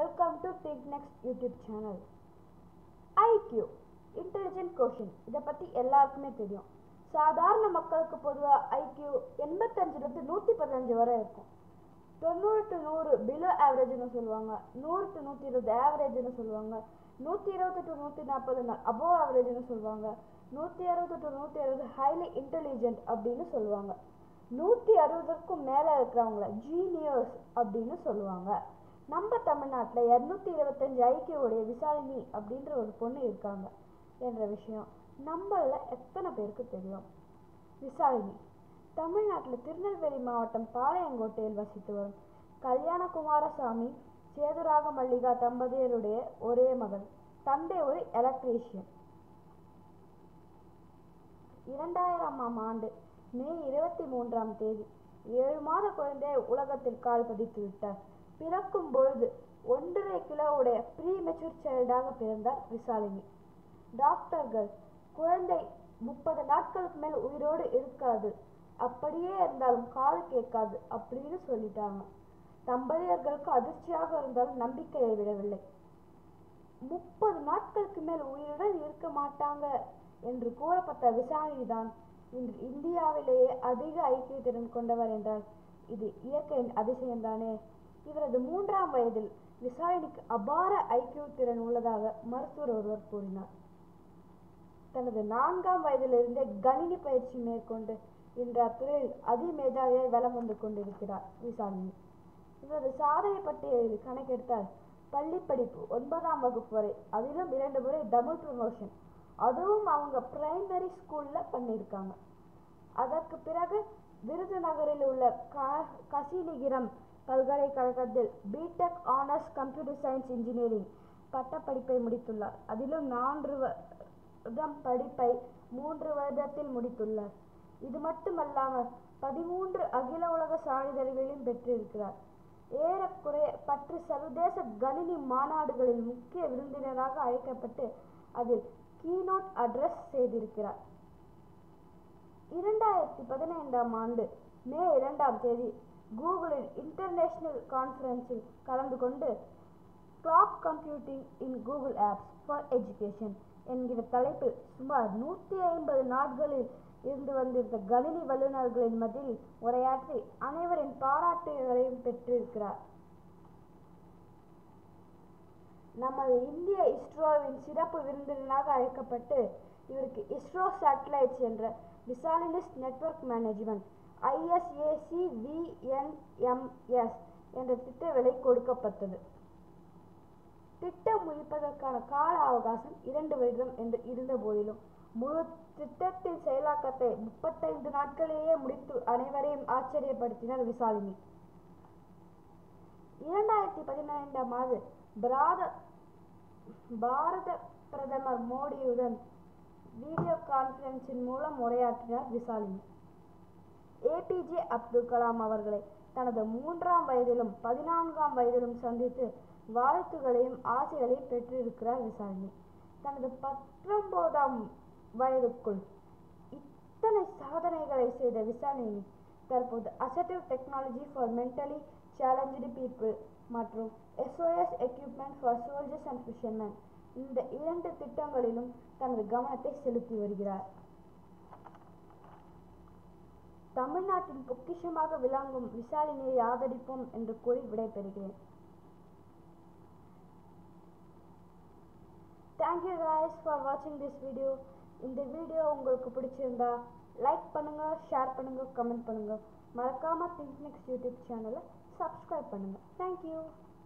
welcome to think next YouTube channel IQ intelligent quotient இதை பற்றி எல்லாருக்குமே தெரியும் சாதாரண மக்களுக்கு பொதுவாக ஐக்யூ எண்பத்தஞ்சிலிருந்து நூற்றி பதினஞ்சு வரை இருக்கும் தொண்ணூறு டு நூறு பிலோ ஆவரேஜ்னு சொல்லுவாங்க நூறு டு நூற்றி இருபது ஆவரேஜ்னு சொல்லுவாங்க நூற்றி இருபது டு நூற்றி நாற்பது அபோவ் ஆவரேஜ்னு சொல்லுவாங்க நூற்றி அறுபது டு நூற்றி அறுபது ஹைலி இன்டெலிஜென்ட் அப்படின்னு சொல்லுவாங்க நூற்றி அறுபதுக்கும் மேலே இருக்கிறவங்கள ஜீனியர்ஸ் அப்படின்னு சொல்லுவாங்க நம்ம தமிழ்நாட்டில் இரநூத்தி இருபத்தஞ்சு ஐக்கியோடைய விசாலினி அப்படின்ற ஒரு பொண்ணு இருக்காங்க என்ற விஷயம் நம்மள எத்தனை பேருக்கு தெரியும் விசாலினி தமிழ்நாட்டில் திருநெல்வேலி மாவட்டம் பாளையங்கோட்டையில் வசித்து வரும் கல்யாண குமாரசாமி சேதுராக மல்லிகா தம்பதியருடைய ஒரே மகள் தந்தை ஒரு எலக்ட்ரீஷியன் இரண்டாயிரமாம் ஆண்டு மே இருபத்தி மூன்றாம் தேதி ஏழு மாத குழந்தை உலகத்தில் கால் பதித்து விட்டார் பிறக்கும் பொழுது ஒன்றரை கிலோவுடைய ப்ரீ மெச்சூர் சைல்டாக பிறந்தார் விசாலினி டாக்டர்கள் குழந்தை முப்பது நாட்களுக்கு மேல் உயிரோடு இருக்காது அப்படியே இருந்தாலும் காது கேட்காது அப்படின்னு சொல்லிட்டாங்க தம்பதியர்களுக்கு அதிர்ச்சியாக இருந்தாலும் நம்பிக்கையை விடவில்லை முப்பது நாட்களுக்கு மேல் உயிருடன் இருக்க மாட்டாங்க என்று கூறப்பட்ட விசாரணை தான் இன்று இந்தியாவிலேயே அதிக ஐக்கிய திறன் கொண்டவர் என்றால் இது இயற்கையின் அதிசயம்தானே இவரது மூன்றாம் வயதில் விசாரணைக்கு அபார ஐக்கிய திறன் உள்ளதாக மருத்துவர் ஒருவர் கூறினார் தனது நான்காம் வயதிலிருந்தே கணினி பயிற்சி மேற்கொண்டு இன்று அத்துறையில் அதிமேதாவியாய் வலம் வந்து கொண்டிருக்கிறார் விசாரணை இவரது சாதனை பட்டியலில் கணக்கெடுத்தால் பள்ளி படிப்பு ஒன்பதாம் வகுப்பு வரை அதிலும் இரண்டு முறை டபுள் ப்ரமோஷன் அதுவும் அவங்க பிரைமரி ஸ்கூல்ல பண்ணியிருக்காங்க அதற்கு பிறகு விருதுநகரில் உள்ள கசிலிகிரம் பல்கலைக்கழகத்தில் BTech honours computer science engineering பட்டப்படிப்பை முடித்துள்ளார் அதிலும் நான்கு வருடம் படிப்பை மூன்று வருடத்தில் முடித்துள்ளார் இது மட்டுமல்லாமல் பதிமூன்று அகில உலக சான்றிதழ்களையும் பெற்றிருக்கிறார் ஏறக்குறைய பத்து சர்வதேச கணினி மாநாடுகளில் முக்கிய விருந்தினராக அழைக்கப்பட்டு அதில் கீனோட் அட்ரஸ் செய்திருக்கிறார் இரண்டாயிரத்தி பதினைந்தாம் ஆண்டு மே இரண்டாம் தேதி கூகுளின் இன்டர்நேஷனல் கான்ஃபரன்ஸில் கலந்து கொண்டு cloud computing in Google apps for education என்கிற தலைப்பில் சுமார் நூற்றி ஐம்பது நாட்களில் இருந்து வந்திருந்த கணினி வல்லுநர்களின் மத்தியில் உரையாற்றி அனைவரின் பாராட்டுகளையும் பெற்றிருக்கிறார் நமது இந்திய இஸ்ரோவின் சிறப்பு விருந்தினராக அழைக்கப்பட்டு இவருக்கு இஸ்ரோ சேட்டலைட்ஸ் என்ற விசாலினிஸ் நெட்வொர்க் மேனேஜ்மெண்ட் ஐஎஸ்ஏசி விஎன்எம்எஸ் என்ற திட்ட விலை கொடுக்கப்பட்டது திட்டம் முடிப்பதற்கான கால அவகாசம் இரண்டு வருடம் என்று இருந்த போதிலும் முழு திட்டத்தின் செயலாக்கத்தை முப்பத்தைந்து நாட்களிலேயே முடித்து அனைவரையும் ஆச்சரியப்படுத்தினார் விசாலினி இரண்டாயிரத்தி பதினைந்தாம் ஆண்டு பிராத பாரத பிரதமர் மோடியுடன் வீடியோ கான்பரன்சின் மூலம் உரையாற்றினார் விசாலினி ஏபிஜே அப்துல் கலாம் அவர்களை தனது மூன்றாம் வயதிலும் பதினான்காம் வயதிலும் சந்தித்து வாழ்த்துகளையும் ஆசைகளையும் பெற்றிருக்கிறார் விசாலினி தனது பத்தொன்பதாம் வயதுக்குள் இத்தனை சாதனைகளை செய்த விசாலினி தற்போது assistive technology for mentally challenged people மற்றும் SOS equipment for soldiers and fishermen இந்த இரண்டு திட்டங்களிலும் தனது கவனத்தை செலுத்தி வருகிறார் தமிழ்நாட்டின் பொக்கிஷமாக விளங்கும் விசாலினியை ஆதரிப்போம் என்று கூறி விடைபெறுகிறேன் தேங்க்யூ காய்ஸ் ஃபார் வாட்சிங் திஸ் வீடியோ இந்த வீடியோ உங்களுக்கு பிடிச்சிருந்தா லைக் பண்ணுங்க ஷேர் பண்ணுங்க கமெண்ட் பண்ணுங்க மறக்காம திங்க் நெக்ஸ்ட் யூடியூப் சேனலை சப்ஸ்கிரைப் பண்ணுங்க தேங்க்யூ